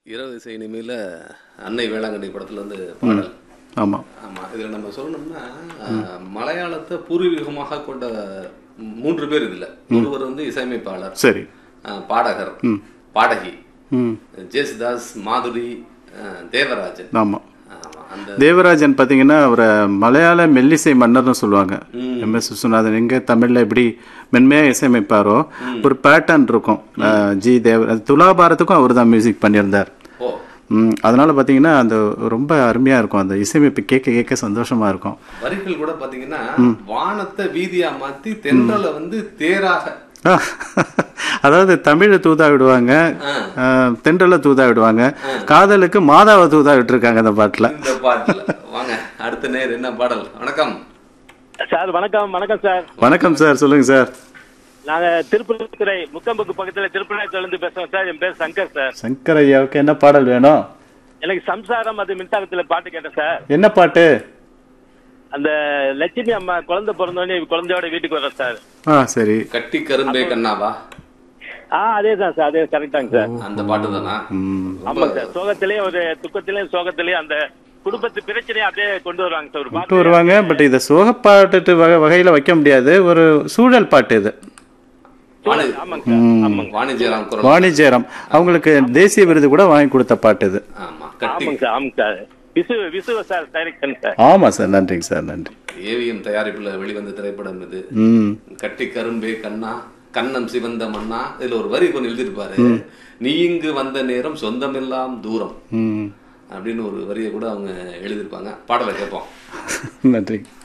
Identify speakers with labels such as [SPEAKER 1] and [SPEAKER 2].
[SPEAKER 1] இரவு இசை இனிமையில் அன்னை வேளாங்கண்ணி படத்துல இருந்து பாடல்
[SPEAKER 2] ஆமாம்
[SPEAKER 1] ஆமா இதுல நம்ம சொல்லணும்னா அஹ், மலையாளத்தை பூர்வீகமாக கொண்ட மூன்று பேர் இதுல ஒருவர் வந்து இசையமைப்பாளர்
[SPEAKER 2] சரி
[SPEAKER 1] அஹ், பாடகர் பாடகி
[SPEAKER 2] ம்
[SPEAKER 1] ஜேசுதாஸ் மாதுரி அஹ், தேவராஜன்
[SPEAKER 2] ஆமாம்
[SPEAKER 1] ஆமா, அந்த
[SPEAKER 2] தேவராஜன் பார்த்தீங்கன்னா அவரை மலையாள மெல்லிசை மன்னர்னு சொல்லுவாங்க எம் எஸ் விஸ்வநாதன் எங்கே தமிழில் எப்படி மென்மையாக இசையமைப்பாரோ ஒரு பேட்டர்ன் இருக்கும் அஹ், ஜி தேவ துலாபாரத்துக்கும் அவர் தான் மியூசிக் பண்ணியிருந்தார்
[SPEAKER 1] ஓ
[SPEAKER 2] ம், அதனால பார்த்தீங்கன்னா அந்த ரொம்ப அருமையாக இருக்கும் அந்த இசையமைப்பு கேட்க கேட்க சந்தோஷமா இருக்கும்
[SPEAKER 1] வரிகள் கூட பாத்தீங்கன்னா வானத்தை வீதியா மாத்தி தென்றலை வந்து தேராக
[SPEAKER 2] ஆ, அதாவது தமிழை தூதா விடுவாங்க அஹ், தென்றலை தூதா விடுவாங்க காதலுக்கு மாதாவை தூதா விட்டுருக்காங்க அந்த பாட்டில்
[SPEAKER 1] இந்த பாட்டுல வாங்க அடுத்த நேர் என்ன பாடல் வணக்கம்
[SPEAKER 3] சார் வணக்கம் வணக்கம் சார்
[SPEAKER 2] வணக்கம் சார் சொல்லுங்க சார்
[SPEAKER 3] நாங்க திருப்பூர்துறை முக்கம்புக்கு பக்கத்துல திருப்பூர்ல இருந்து பேசுறோம் சார் என் பேர் சங்கர் சார்
[SPEAKER 2] சங்கர் ஐயாவுக்கு என்ன பாடல் வேணும்
[SPEAKER 3] எனக்கு சம்சாரம் அது மின்சாரத்துல பாட்டு கேட்டேன் சார்
[SPEAKER 2] என்ன பாட்டு
[SPEAKER 3] அந்த லட்சுமி அம்மா குழந்தை பிறந்தோடனே குழந்தையோட வீட்டுக்கு வர்றேன் சார்
[SPEAKER 2] ஆ சரி
[SPEAKER 1] கட்டி கரும்பே கண்ணாவா
[SPEAKER 3] ஆ அதே தான் சார் அதே கரெக்டாங்க சார்
[SPEAKER 1] அந்த பாட்டு தானா
[SPEAKER 2] ம்
[SPEAKER 3] ஆமாங்க சார் சோகத்திலயும் ஒரு துக்கத்திலயும் சோகத்திலயும் அந்த குடும்பத்து பிரச்சனையை அப்படியே கொண்டு வருவாங்க சார் ஒரு
[SPEAKER 2] கொண்டு
[SPEAKER 3] பாட்டு
[SPEAKER 2] வருவாங்க பட் இதை சோகப்பாட்டு வகை வகையில் வைக்க முடியாது ஒரு சூழல் பாட்டு இது
[SPEAKER 1] வாணி
[SPEAKER 3] ஆமாங்க சார் ஆமாங்க
[SPEAKER 1] வாணிஜ்யராம் குரல்
[SPEAKER 2] வாணிஜெயராம் அவங்களுக்கு தேசிய விருது கூட வாங்கி கொடுத்த பாட்டு இது
[SPEAKER 1] ஆமா கட்டி
[SPEAKER 3] ஆமாங்க சார் ஆமாங்க சார் விசு விசுவ சார் டைரக்ஷன் சார்
[SPEAKER 2] ஆமாம் சார் நன்றிங்க சார் நன்றி
[SPEAKER 1] ஏவிஎம் தயாரிப்புல வெளிவந்த திரைப்படம் இது
[SPEAKER 2] ம்
[SPEAKER 1] கட்டி கரும்பே கண்ணா கண்ணம் சிவந்த மண்ணா இதுல ஒரு வரி கொஞ்சம் எழுதியிருப்பாரு நீ இங்கு வந்த நேரம் சொந்தமெல்லாம் தூரம்
[SPEAKER 2] ம்
[SPEAKER 1] அப்படின்னு ஒரு வரியை கூட அவங்க எழுதியிருப்பாங்க பாடலை கேட்போம்
[SPEAKER 2] நன்றி